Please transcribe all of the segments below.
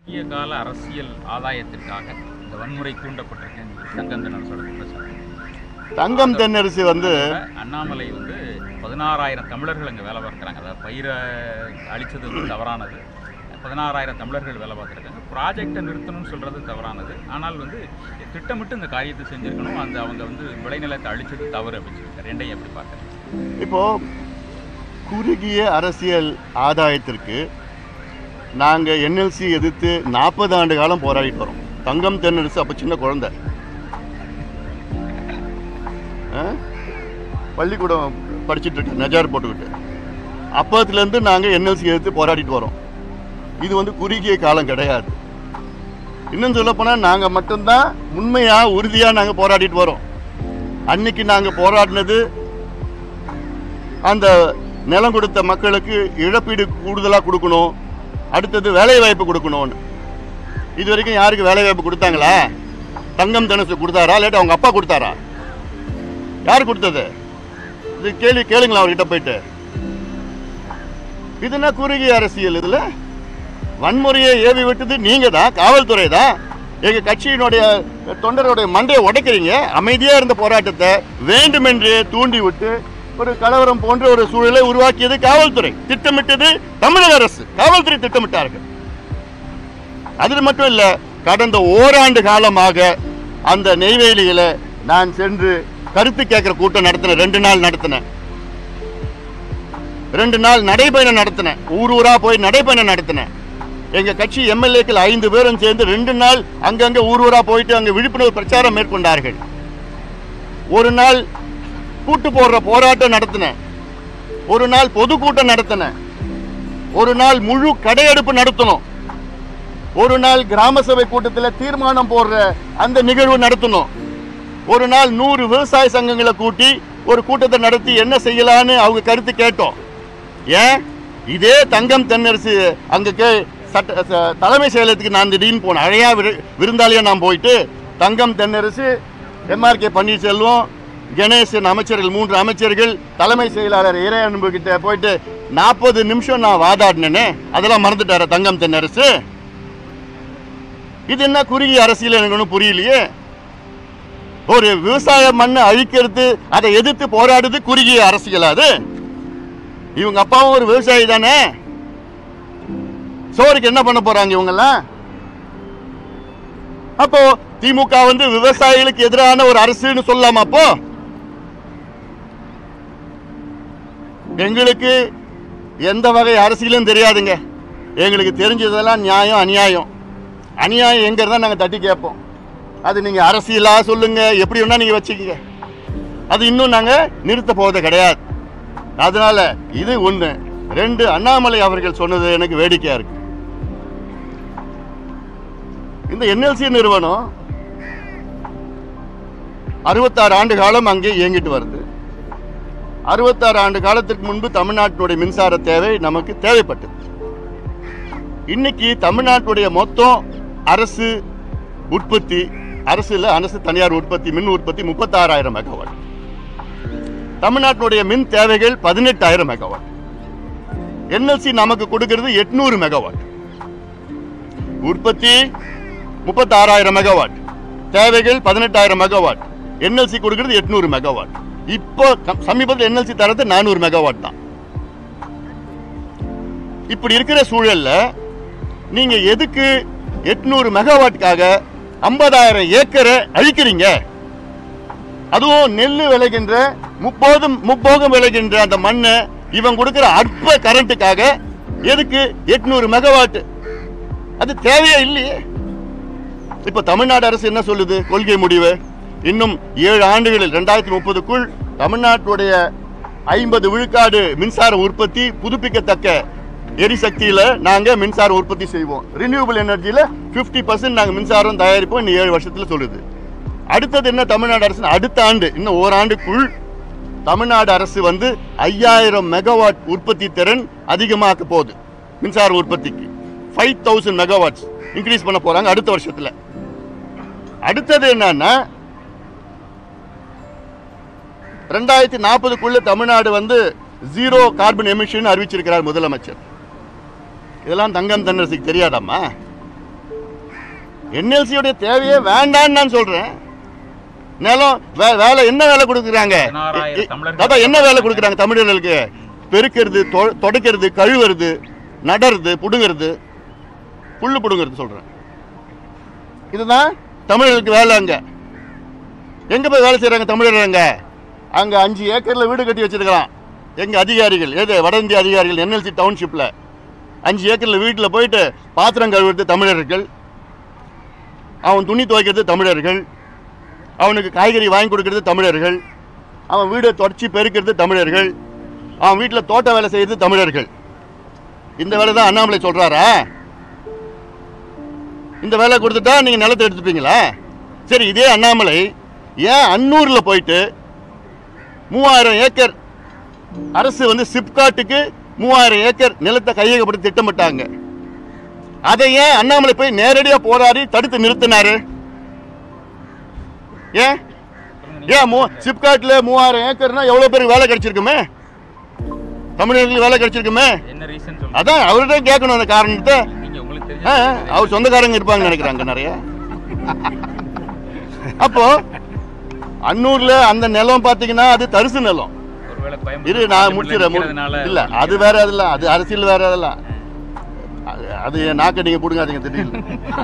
குறுகிய கால அரசியல் ஆதாயத்திற்காக இந்த வன்முறை தூண்டப்பட்டிருக்கு தங்கம் தென்னரசோட குற்றச்சாட்டு தங்கம் தென்னரசு வந்து அண்ணாமலை வந்து பதினாறாயிரம் தமிழர்கள் அங்கே வேலை பார்க்குறாங்க அதாவது பயிரை அழிச்சது வந்து தவறானது பதினாறாயிரம் தமிழர்கள் வேலை பார்த்துருக்காங்க ப்ராஜெக்டை நிறுத்தணும்னு சொல்கிறது தவறானது ஆனால் வந்து திட்டமிட்டு இந்த காரியத்தை செஞ்சுருக்கணும் அந்த அவங்க வந்து விளைநிலத்தை அழிச்சது தவறு அப்படின்னு சொல்லியிருக்காரு ரெண்டையும் எப்படி பார்க்குறேன் இப்போ குறுகிய அரசியல் ஆதாயத்திற்கு நாங்கள் என்எல்சி எதிர்த்து நாற்பது ஆண்டு காலம் போராடிட்டு வரோம் தங்கம் தென்னரசு அப்போ சின்ன குழந்தை ஆ? பள்ளிக்கூடம் படிச்சுட்டு இருக்கு நஜார் போட்டுக்கிட்டு அப்பத்துலேருந்து நாங்கள் என்எல்சி எதிர்த்து போராடிட்டு வரோம் இது வந்து குறுகிய காலம் கிடையாது இன்னும் சொல்லப்போனால் நாங்கள் மட்டும்தான் உண்மையாக உறுதியாக நாங்கள் போராடிட்டு வரோம் அன்னைக்கு நாங்கள் போராடினது அந்த நிலம் கொடுத்த மக்களுக்கு இழப்பீடு கூடுதலாக கொடுக்கணும் அடுத்தது வேலை வாய்ப்பு கொடுக்கணும்னு இது வரைக்கும் யாருக்கு வேலை வாய்ப்பு கொடுத்தாங்களா தங்கம் தனுசு கொடுத்தாரா இல்லாட்டி அவங்க அப்பா கொடுத்தாரா யார் கொடுத்தது இது கேள்வி கேளுங்களா அவர்கிட்ட போயிட்டு இதுனா குறுகிய அரசியல் இதுல வன்முறையை ஏவி விட்டது நீங்க தான் காவல்துறை தான் எங்க கட்சியினுடைய தொண்டருடைய மண்டையை உடைக்கிறீங்க அமைதியா இருந்த போராட்டத்தை வேண்டுமென்றே தூண்டி விட்டு ஒரு கலவரம் போன்ற ஒரு சூழலை உருவாக்கியது காவல்துறை திட்டமிட்டது தமிழக அரசு காவல்துறை திட்டமிட்டார்கள் அது மட்டும் இல்ல கடந்த ஓராண்டு காலமாக அந்த நெய்வேலியில நான் சென்று கருத்து கேட்கிற கூட்டம் நடத்தினேன் ரெண்டு நாள் நடத்தினேன் ரெண்டு நாள் நடைபயணம் நடத்தினேன் ஊர் ஊரா போய் நடைபயணம் நடத்தினேன் எங்க கட்சி எம்எல்ஏக்கள் ஐந்து பேரும் சேர்ந்து ரெண்டு நாள் அங்கங்க ஊர் ஊரா போயிட்டு அங்க விழிப்புணர்வு பிரச்சாரம் மேற்கொண்டார்கள் ஒரு நாள் கூட்டு போடுற போராட்டம் நடத்தினேன் ஒரு நாள் பொதுக்கூட்டம் நடத்தினேன் ஒரு நாள் முழு கடையெடுப்பு நடத்தணும் ஒரு நாள் கிராம சபை கூட்டத்தில் தீர்மானம் போடுற அந்த நிகழ்வு நடத்தணும் ஒரு நாள் நூறு விவசாய சங்கங்களை கூட்டி ஒரு கூட்டத்தை நடத்தி என்ன செய்யலான்னு அவங்க கருத்து கேட்டோம் ஏன் இதே தங்கம் தென்னரசு அங்க கே சட்ட ச- தலைமை செயலகத்துக்கு நான் திடீர்னு போனேன் அழையா விரு விருந்தாளியா நான் போயிட்டு தங்கம் தென்னரசு எம்ஆர்கே பன்னீர்செல்வம் கணேசன் அமைச்சர்கள் மூன்று அமைச்சர்கள் தலைமை செயலாளர் இறை அன்பு கிட்ட போயிட்டு நாற்பது நிமிஷம் நான் வாதாடினேனே அதெல்லாம் மறந்துட்டார தங்கம் தென்னரசு இது என்ன குறுகிய அரசியல் எனக்கு ஒன்றும் புரியலையே ஒரு விவசாய மண்ணை அழிக்கிறது அதை எதிர்த்து போராடுறது குறுகிய அரசியல் அது இவங்க அப்பாவும் ஒரு விவசாயி தானே சோறுக்கு என்ன பண்ண போறாங்க இவங்கெல்லாம் அப்போ திமுக வந்து விவசாயிகளுக்கு எதிரான ஒரு அரசுன்னு சொல்லலாமா அப்போ எங்களுக்கு எந்த வகை அரசியலும் தெரியாதுங்க எங்களுக்கு தெரிஞ்சதெல்லாம் நியாயம் அநியாயம் அநியாயம் எங்க இருந்தா நாங்க தட்டி கேட்போம் அது நீங்க அரசியலா சொல்லுங்க எப்படி வேணா நீங்க வச்சுக்கங்க அது இன்னும் நாங்க நிறுத்த போவது கிடையாது அதனால இது ஒண்ணு ரெண்டு அண்ணாமலை அவர்கள் சொன்னது எனக்கு வேடிக்கையா இருக்கு இந்த என்எல்சி நிறுவனம் அறுபத்தாறு ஆண்டு காலம் அங்கே இயங்கிட்டு வருது அறுபத்தாறு ஆண்டு காலத்திற்கு முன்பு தமிழ்நாட்டினுடைய மின்சார தேவை நமக்கு தேவைப்பட்டது இன்னைக்கு தமிழ்நாட்டுடைய மொத்தம் அரசு உற்பத்தி அரசு இல்ல அரசு தனியார் உற்பத்தி மின் உற்பத்தி முப்பத்தாறாயிரம் மெகாவாட் தமிழ்நாட்டினுடைய மின் தேவைகள் பதினெட்டாயிரம் மெகாவாட் என்எல்சி நமக்கு கொடுக்கிறது எட்நூறு மெகாவாட் உற்பத்தி முப்பத்தாறாயிரம் மெகாவாட் தேவைகள் பதினெட்டாயிரம் மெகாவாட் என்எல்சி கொடுக்கிறது எட்நூறு மெகாவாட் இப்போ கம்- சமீபத்தில் என்எல்சி தரது நானூறு மெகாவாட் தான் இப்படி இருக்கிற சூழல்ல நீங்க எதுக்கு எட்நூறு மெகாவாட்டுக்காக ஐம்பதாயிரம் ஏக்கரை அழிக்கிறீங்க அதுவும் நெல் விளைகின்ற முப்போதும் முப்போகம் விளைகின்ற அந்த மண்ணை இவன் கொடுக்கிற அற்ப கரண்ட்டுக்காக எதுக்கு எட்நூறு மெகாவாட் அது தேவையே இல்லையே இப்ப தமிழ்நாடு அரசு என்ன சொல்லுது கொள்கை முடிவு இன்னும் ஏழு ஆண்டுகளில் ரெண்டாயிரத்தி முப்பதுக்குள் தமிழ்நாட்டுடைய ஐம்பது விழுக்காடு மின்சார உற்பத்தி புதுப்பிக்கத்தக்க எரிசக்தியில நாங்க மின்சார உற்பத்தி செய்வோம் ரினியூவபிள் எனர்ஜியில 50% பர்சன்ட் நாங்க மின்சாரம் தயாரிப்போம் இன்னும் ஏழு வருஷத்துல சொல்லுது அடுத்தது என்ன தமிழ்நாடு அரசு அடுத்த ஆண்டு இன்னும் ஓராண்டுக்குள் தமிழ்நாடு அரசு வந்து ஐயாயிரம் மெகாவாட் உற்பத்தி திறன் அதிகமாக்க போகுது மின்சார உற்பத்திக்கு ஃபைவ் தௌசண்ட் மெகாவாட்ஸ் இன்க்ரீஸ் பண்ண போறாங்க அடுத்த வருஷத்துல அடுத்தது என்னன்னா ரெண்டாயிரத்தி நாற்பதுக்குள்ள தமிழ்நாடு வந்து ஜீரோ கார்பன் எமிஷன் அறிவிச்சிருக்கிறார் முதலமைச்சர் இதெல்லாம் தங்கம் தென்னரசுக்கு தெரியாதாம்மா என்எல்சியோடைய தேவையே வேண்டான்னு நான் சொல்றேன் நிலம் வே- வேலை என்ன வேலை கொடுக்குறாங்க பதினாறாயிரம் தமிழர்கள் தாத்தா என்ன வேலை கொடுக்குறாங்க தமிழர்களுக்கு பெருக்கிறது தொ- துடைக்கிறது கழுவுறது நடறது புடுங்கிறது புல்லு புடுங்கிறது சொல்றேன் இதுதான் தமிழர்களுக்கு வேலை அங்க எங்க போய் வேலை செய்றாங்க தமிழர்கள் அங்க அங்க அஞ்சு ஏக்கர்ல வீடு கட்டி வச்சிருக்கலாம் எங்க அதிகாரிகள் எது வட இந்திய அதிகாரிகள் என்எல்சி டவுன்ஷிப்ல அஞ்சு ஏக்கர்ல வீட்டில் போயிட்டு பாத்திரம் கழுவுறது தமிழர்கள் அவன் துணி துவைக்கிறது தமிழர்கள் அவனுக்கு காய்கறி வாங்கி கொடுக்கறது தமிழர்கள் அவன் வீடை தொடச்சி பெருக்கிறது தமிழர்கள் அவன் வீட்டில் தோட்ட வேலை செய்யறது தமிழர்கள் இந்த வேலை தான் அண்ணாமலை சொல்றாரா இந்த வேலை கொடுத்துட்டா நீங்க நிலத்தை எடுத்துப்பீங்களா சரி இதே அண்ணாமலை ஏன் அன்னூர்ல போயிட்டு மூவாயிரம் ஏக்கர் அரசு வந்து சிப்காட்டுக்கு மூவாயிரம் ஏக்கர் நிலத்தை கையகப்படுத்தி திட்டமிட்டாங்க அதை ஏன் அண்ணாமலை போய் நேரடியா போராடி தடுத்து நிறுத்தினாரு ஏன் ஏன் மூ சிப்காட்ல மூவாயிரம் ஏக்கர்னா எவ்வளவு பேருக்கு வேலை கிடைச்சிருக்குமே தமிழர்களுக்கு வேலை கிடைச்சிருக்குமே என்ன ரீசன் சொல்லுங்க அதான் அவர்கிட்ட கேட்கணும் அந்த காரணத்தை நீங்க உங்களுக்கு ஆ, தெரிஞ்ச அவர் சொந்தக்காரங்க இருப்பாங்க நினைக்கிறாங்க நிறைய அப்போ அன்னூர்ல அந்த நிலம் பாத்தீங்கன்னா அது தரிசு நிலம் ஒருவேளை இரு நான் முடிச்சிடறேன் மு- நிக்கிறதுனால இல்ல அது வேற அதெல்லாம் அது அரசியல் வேற அதெல்லாம் அது- அது என் நாக்க நீங்க பிடுங்காதீங்க திடீர்னு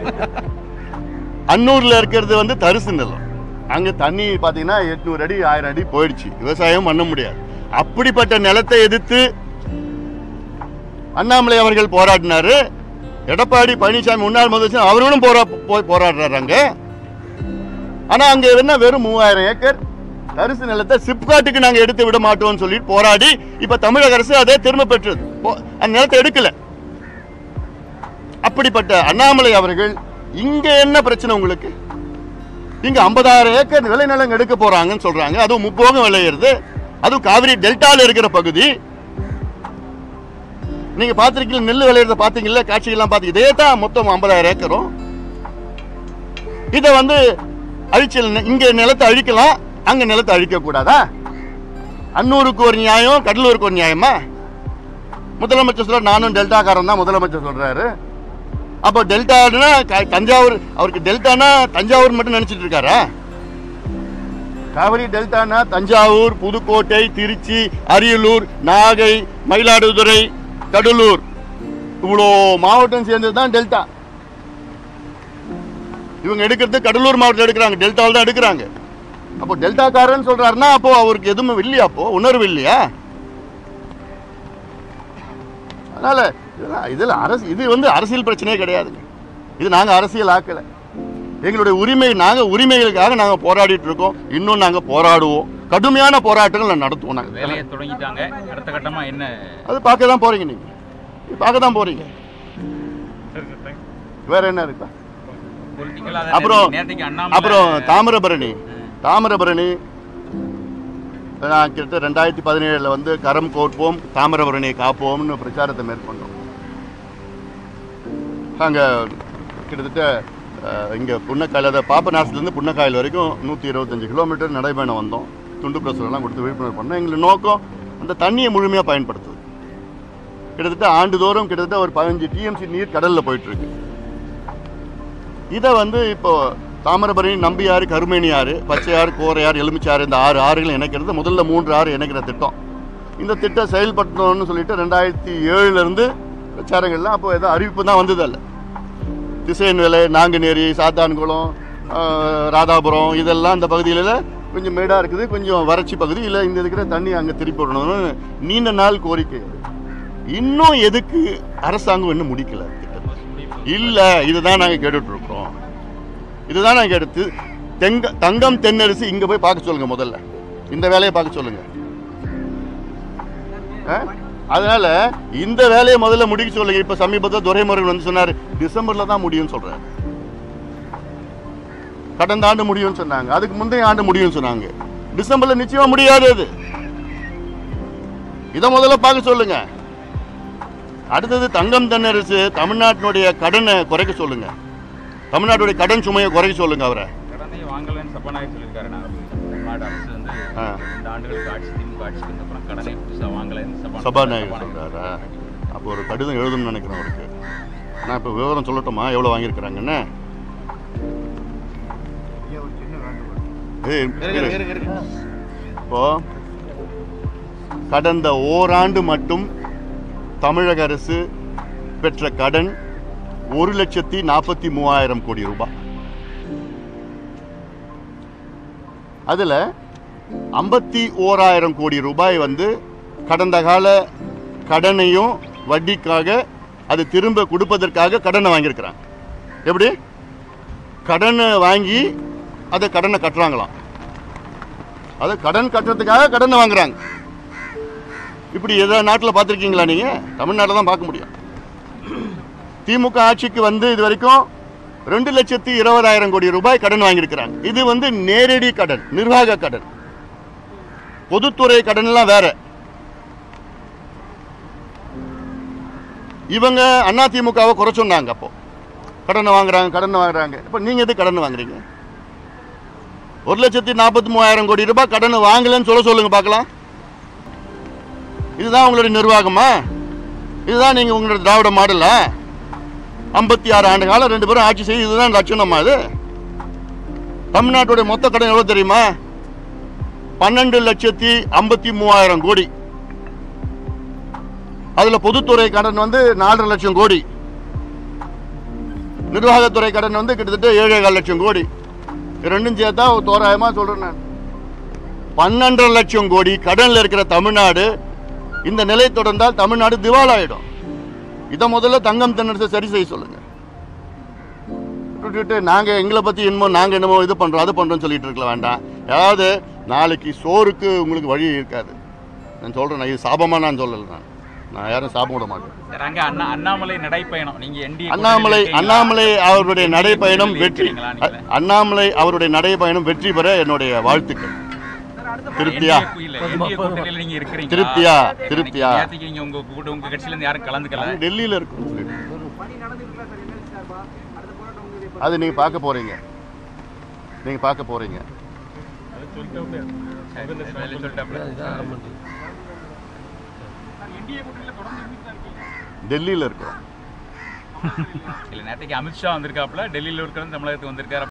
அன்னூர்ல இருக்கிறது வந்து தரிசு நிலம் அங்க தண்ணி பாத்தீங்கன்னா எட்நூறு அடி ஆயிரம் அடி போயிடுச்சு விவசாயம் பண்ண முடியாது அப்படிப்பட்ட நிலத்தை எதிர்த்து அண்ணாமலை அவர்கள் போராடினாரு எடப்பாடி பழனிசாமி முன்னாள் முதலமைச்சர் அவர்களும் போரா போய் போராடுறாரு அங்க ஆனா அங்க என்ன வெறும் மூவாயிரம் ஏக்கர் தரிசு நிலத்தை சிப்காட்டுக்கு நாங்க எடுத்து விட மாட்டோம்னு சொல்லிட்டு போராடி இப்ப தமிழக அரசு அதை திரும்ப பெற்றது போ- அந்த நிலத்தை எடுக்கல அப்படிப்பட்ட அண்ணாமலை அவர்கள் இங்க என்ன பிரச்சனை உங்களுக்கு இங்க 50000 ஏக்கர் விளைநிலம் எடுக்க போறாங்கன்னு சொல்றாங்க அதுவும் முப்போகம் விளையிறது அதுவும் காவிரி டெல்டால இருக்கிற பகுதி நீங்க பாத்திருக்கீங்க நெல் விளையிறத பாத்தீங்கல்ல காட்சிகள்லாம் பாத்தீங்க இதே தான் மொத்தம் 50000 ஏக்கரும் இதை வந்து அழிச்சல் இங்க நிலத்தை அழிக்கலாம் அங்க நிலத்தை அழிக்க கூடாதா அன்னூருக்கு ஒரு நியாயம் கடலூருக்கு ஒரு நியாயமா முதலமைச்சர் சொல்ற நானும் டெல்டாக்காரன் தான் முதலமைச்சர் சொல்றாரு அப்போ டெல்டானா க- தஞ்சாவூர் அவருக்கு டெல்டானா தஞ்சாவூர் மட்டும் நினைச்சிட்டு இருக்காரா காவிரி டெல்டானா தஞ்சாவூர் புதுக்கோட்டை திருச்சி அரியலூர் நாகை மயிலாடுதுறை கடலூர் இவ்வளோ மாவட்டம் சேர்ந்தது தான் டெல்டா இவங்க எடுக்கிறது கடலூர் மாவட்டம் எடுக்கிறாங்க டெல்டாவில் தான் எடுக்கிறாங்க அப்போ டெல்டாக்காரன் சொல்றாருன்னா அப்போ அவருக்கு எதுவும் இல்லையா அப்போ உணர்வு இல்லையா அதனால இதெல்லாம் இதில் அரசு இது வந்து அரசியல் பிரச்சனையே கிடையாதுங்க இது நாங்கள் அரசியல் ஆக்கலை எங்களுடைய உரிமை நாங்கள் உரிமைகளுக்காக நாங்கள் போராடிட்டு இருக்கோம் இன்னும் நாங்கள் போராடுவோம் கடுமையான போராட்டங்கள் நான் நடத்துவோம் நாங்கள் வேலையை தொடங்கிட்டாங்க அடுத்த கட்டமா என்ன அது பார்க்க தான் போறீங்க நீங்கள் பார்க்க தான் போறீங்க வேற என்ன இருக்கா பொலிட்டிக்கலா அப்புறம் நேரத்துக்கு அண்ணாமலை அப்புறம் தாமிரபரணி தாமிரபரணி நான் கிட்ட ரெண்டாயிரத்தி பதினேழில் வந்து கரம் கோர்ப்போம் தாமிரபரணியை காப்போம்னு பிரச்சாரத்தை மேற்கொண்டோம் அங்கே கிட்டத்தட்ட அஹ், இங்கே புன்னக்காயில் அதை பாப்பநாசத்துலேருந்து புன்னக்காயில் வரைக்கும் நூற்றி இருபத்தஞ்சு கிலோமீட்டர் நடைபயணம் வந்தோம் துண்டு பிரசுரம்லாம் கொடுத்து விழிப்புணர்வு பண்ணோம் எங்களுக்கு நோக்கம் அந்த தண்ணியை முழுமையாக பயன்படுத்துது கிட்டத்தட்ட ஆண்டுதோறும் கிட்டத்தட்ட ஒரு பதினஞ்சு டிஎம்சி நீர் கடலில் போயிட்டுருக்கு இதை வந்து இப்போ தாமிரபரணி நம்பியாறு கருமேனியாறு பச்சையாறு கோரையாறு எலுமிச்சாறு இந்த ஆறு ஆறுகள் இணைக்கிறது முதல்ல மூன்று ஆறு இணைக்கிற திட்டம் இந்த திட்டம் செயல்படுத்தணும்னு சொல்லிட்டு ரெண்டாயிரத்தி ஏழுலேருந்து பிரச்சாரங்கள்லாம் அப்போ ஏதோ அறிவிப்பு தான் வந்தது அல்ல திசையன்வேலை நாங்குநேரி சாத்தான்குளம் ஆஹ், ராதாபுரம் இதெல்லாம் இந்த பகுதியில் கொஞ்சம் மேடாக இருக்குது கொஞ்சம் வறட்சி பகுதி இல்லை இந்த இருக்கிற தண்ணி அங்கே திருப்பி விடணும்னு நீண்ட நாள் கோரிக்கை அது. இன்னும் எதுக்கு அரசாங்கம் இன்னும் முடிக்கல திட்டத்தை இல்ல இதுதான் நாங்க கேட்டுட்டு இருக்கோம் இதுதான் நாங்க எடுத்து தெங்க தங்கம் தென்னரசு இங்க போய் பார்க்க சொல்லுங்க முதல்ல இந்த வேலையை பார்க்க சொல்லுங்க ஆ? அதனால இந்த வேலையை முதல்ல முடிக்க சொல்லுங்க இப்ப சமீபத்தில் துரைமுருகன் வந்து சொன்னாரு டிசம்பர்ல தான் முடியும்னு சொல்றாரு கடந்த ஆண்டு முடியும்னு சொன்னாங்க அதுக்கு முந்தைய ஆண்டு முடியும்னு சொன்னாங்க டிசம்பர்ல நிச்சயமா முடியாது அது இதை முதல்ல பார்க்க சொல்லுங்க அடுத்தது தங்கம் தென்னரசு தமிழ்நாட்டினுடைய கடனை குறைக்க சொல்லுங்க தமிழ்நாட்டுடைய கடன் சுமையை குறைக்க சொல்லுங்க அவரை கடனை வாங்கலன்னு சபாநாயகர் சொல்லியிருக்காரு நான் தமிழ்நாடு அரசு வந்து ஆ. ரெண்டு ஆண்டுகளுக்கு ஆட்சி திமுக ஆட்சிக்கு வந்த அப்புறம் கடனை புதுசாக வாங்கலைன்னு சபாநாயகர் சபாநாயகர் சொல்றாரா அப்போ ஒரு கடிதம் எழுதணும்னு நினைக்கிறேன் அவருக்கு நான் இப்போ விவரம் சொல்லட்டுமா எவ்வளோ வாங்கியிருக்கிறாங்கன்னு ஏய், இரு. இப்போ கடந்த ஓராண்டு மட்டும் தமிழக அரசு பெற்ற கடன் ஒரு லட்சத்தி நாற்பத்தி மூவாயிரம் கோடி ரூபாய் அதுல ஐம்பத்தி ஓராயிரம் கோடி ரூபாய் வந்து கடந்த கால கடனையும் வட்டிக்காக அது திரும்ப கொடுப்பதற்காக கடனை வாங்கியிருக்கிறாங்க எப்படி கடனை வாங்கி அதை கடனை கட்டுறாங்களாம் அது கடன் கட்டுறதுக்காக கடனை வாங்குறாங்க இப்படி எதாவது நாட்டில் பார்த்துருக்கீங்களா நீங்கள் தமிழ்நாட்டில் தான் பார்க்க முடியும் திமுக ஆட்சிக்கு வந்து இது வரைக்கும் ரெண்டு லட்சத்தி இருபதாயிரம் கோடி ரூபாய் கடன் வாங்கியிருக்கிறாங்க இது வந்து நேரடி கடன் நிர்வாக கடன் பொதுத்துறை கடன்லாம் வேற இவங்க அண்ணா திமுகவை குறை சொன்னாங்க அப்போ கடனை வாங்குறாங்க கடனை வாங்குறாங்க இப்போ நீங்க எது கடன் வாங்குறீங்க ஒரு லட்சத்தி நாற்பத்தி மூவாயிரம் கோடி ரூபாய் கடன் வாங்கலன்னு சொல்ல சொல்லுங்க பார்க்கலாம் இதுதான் உங்களுடைய நிர்வாகமா இதுதான் நீங்க உங்களுடைய திராவிட மாடலா ஐம்பத்தி ஆறு ஆண்டு காலம் ரெண்டு பேரும் ஆட்சி செய்து இதுதான் லட்சணமா இது தமிழ்நாட்டுடைய மொத்த கடன் எவ்வளவு தெரியுமா பன்னெண்டு லட்சத்தி ஐம்பத்தி மூவாயிரம் கோடி அதுல பொதுத்துறை கடன் வந்து நாலரை லட்சம் கோடி நிர்வாகத்துறை கடன் வந்து கிட்டத்தட்ட ஏழே லட்சம் கோடி இது ரெண்டும் சேர்த்தா ஒரு தோராயமா சொல்றேன் நான் பன்னெண்டரை லட்சம் கோடி கடன்ல இருக்கிற தமிழ்நாடு இந்த நிலை தொடர்ந்தால் தமிழ்நாடு திவாலாயிடும் இதை முதல்ல தங்கம் தென்னரசை சரி செய்ய சொல்லுங்க விட்டுட்டு நாங்க எங்களை பத்தி என்னமோ நாங்க என்னமோ இது பண்றோம் அது பண்றோம்னு சொல்லிட்டு இருக்க வேண்டாம் அதாவது நாளைக்கு சோறுக்கு உங்களுக்கு வழி இருக்காது நான் சொல்றேன் நான் இது சாபமா நான் சொல்லல நான் நான் யாரும் சாபம் விட மாட்டேன் சார், அங்க அண்ணா அண்ணாமலை நடைப்பயணம் நீங்க என்டிஏ அண்ணாமலை அண்ணாமலை அவருடைய நடைப்பயணம் வெற்றி நீங்க அண்ணாமலை அவருடைய நடைப்பயணம் வெற்றி பெற என்னுடைய வாழ்த்துக்கள் திருப்தியா நீங்க இருக்கிறீங்க திருப்தியா? திருப்தியா? நேத்துக்கு நீங்க உங்க கூட உங்க கட்சியில இருந்து யாரும் கலந்துக்கல டெல்லியில இருக்கும் அது நீங்க பார்க்க போறீங்க நீங்க பார்க்க போறீங்க சரி, வேலை சொல்லிட்டாப்ல. டெல்லியில இருக்கும் இல்ல நேற்றுக்கு அமித்ஷா வந்திருக்காப்ல டெல்லியில இருக்கிறது தமிழகத்துக்கு வந்திருக்காரு